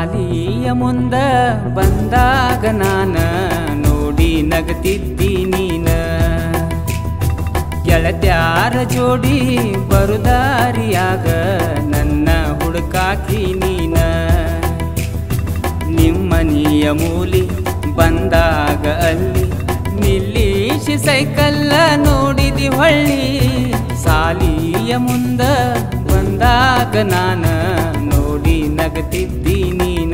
ಸಾಲಿಯ ಮುಂದ ಬಂದಾಗ ನಾನ ನೋಡಿ ನಗತಿದ್ದಿ ನೀನ ಗೆಳತ್ಯಾರ ಜೋಡಿ ಬರುದಾರಿಯಾಗ ನನ್ನ ಹುಡುಕಾಕಿ ನೀನ ನಿಮ್ಮನಿಯ ಮೂಲಿ ಬಂದಾಗ ಅಲ್ಲಿ ನಿಲ್ಲಿಸಿ ಸೈಕಲ್ಲ ನೋಡಿದಿ ಹೊಳ್ಳಿ ಸಾಲಿಯ ಮುಂದ ಬಂದಾಗ ನಾನ ನೋಡಿ ನಗತಿದ್ದಿ ನೀನ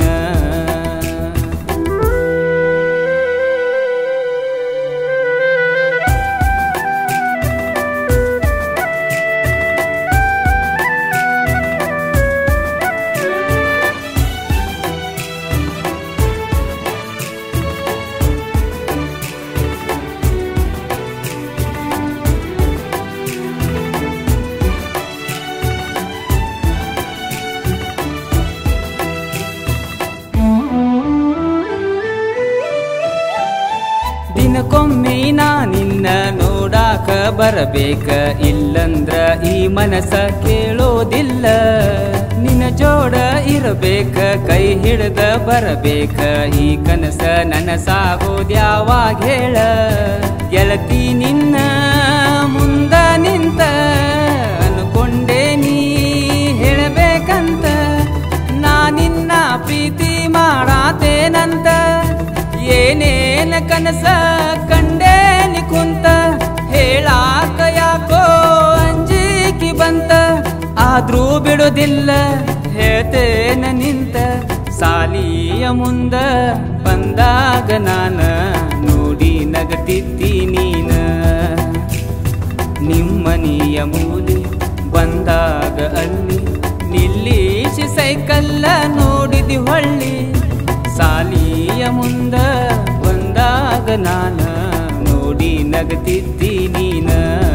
ದಿನಕ್ಕೊಮ್ಮೆ ನಾ ನಿನ್ನ ನೋಡಾಕ ಬರಬೇಕ ಇಲ್ಲಂದ್ರ ಈ ಮನಸ ಕೇಳೋದಿಲ್ಲ ನಿನ್ನ ಜೋಡ ಇರಬೇಕ ಕೈ ಹಿಡ್ದ ಬರಬೇಕ ಈ ಕನಸ ನನಸಾಗೋದ್ಯಾವಾಗ ಹೇಳ ಗೆಳತಿ ನಿನ್ನ ಮುಂದ ನಿಂತ ಅನ್ಕೊಂಡೆ ನೀ ಹೇಳಬೇಕಂತ ನಾ ನಿನ್ನ ಪ್ರೀತಿ ಮಾಡಾತೇನಂತ ಏನೇನ ಕನಸ ಕಂಡೇನಿ ಕುಂತ ಹೇಳಾಕ ಯಾಕೋ ಅಂಜಿಕಿ ಬಂತ ಆದ್ರೂ ಬಿಡೋದಿಲ್ಲ ಹೇಳ್ತೇನ ನಿಂತ ಸಾಲಿಯ ಮುಂದ ಬಂದಾಗ ನಾನ ನೋಡಿ ನಗತಿದ್ದಿ ನೀನ ನಿಮ್ಮನಿಯ ಮೂಲಿ ಬಂದಾಗ ಅಲ್ಲಿ ನಿಲ್ಲಿಸಿ ಸೈಕಲ್ಲ ನೋಡಿದಿ ಹೊಳ್ಳಿ ಸಾಲಿಯ ಮುಂದ ಬಂದಾಗ ನಾನ ನೋಡಿ ನಗತಿದ್ದಿ ನೀನ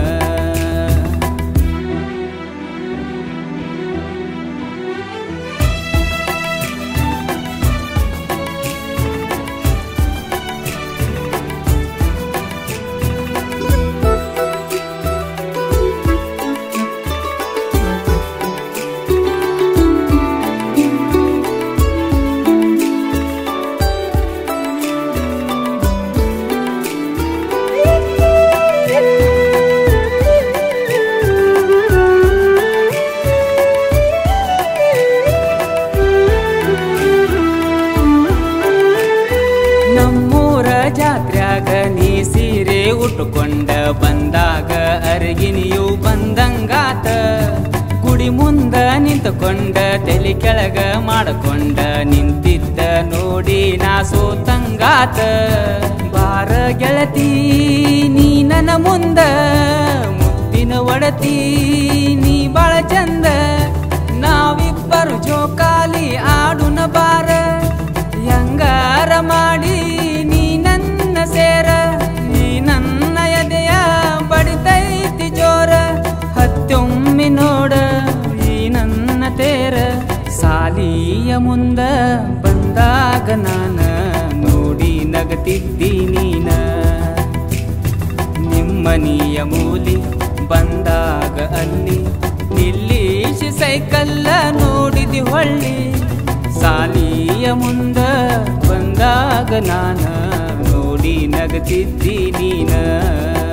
ನಮ್ಮೂರ ಜಾತ್ರ್ಯಾಗ ನೀ ಸೀರೆ ಉಟ್ಟುಕೊಂಡ ಬಂದಾಗ ಅರಗಿನಿಯು ಬಂದಂಗಾತ ಗುಡಿ ಮುಂದ ನಿಂತುಕೊಂಡ ತಲೆ ಕೆಳಗ ಮಾಡಕೊಂಡ ನಿಂತಿದ್ದ ನೋಡಿ ನಾ ಸೋತಂಗಾತ ಬಾರ ಗೆಳತಿ ನೀ ನನ್ನ ಮುಂದ ಮುತ್ತಿನ ಒಡತಿ ನೀ ಬಾಳ ಚಂದ ನಾವಿಬ್ಬರು ಜೋಕಾಲಿ ಆಡುನ ಬಾರ ಹೆಂಗಾರ ಮಾಡಿ ನೀ ನನ್ನ ಸೇರ ನೀ ನನ್ನ ಎದೆಯ ಬಡಿತೈತಿ ಜೋರ ಹತ್ತೊಮ್ಮೆ ನೋಡ ಈ ನನ್ನ ತೇರ ಸಾಲಿಯ ಮುಂದ ಬಂದಾಗ ನಾನ ನೋಡಿ ನಗತಿದ್ದಿ ನೀನ ನಿಮ್ಮನಿಯ ಮೂಲಿ ಬಂದಾಗ ಅಲ್ಲಿ ನಿಲ್ಲಿಸಿ ಸೈಕಲ್ಲ ನೋಡಿದಿ ಹೊಳ್ಳಿ ಸಾಲಿಯ ಮುಂದ ಬಂದಾಗ ನಾನ ನೋಡಿ ನಗತಿದ್ದಿ ನೀನ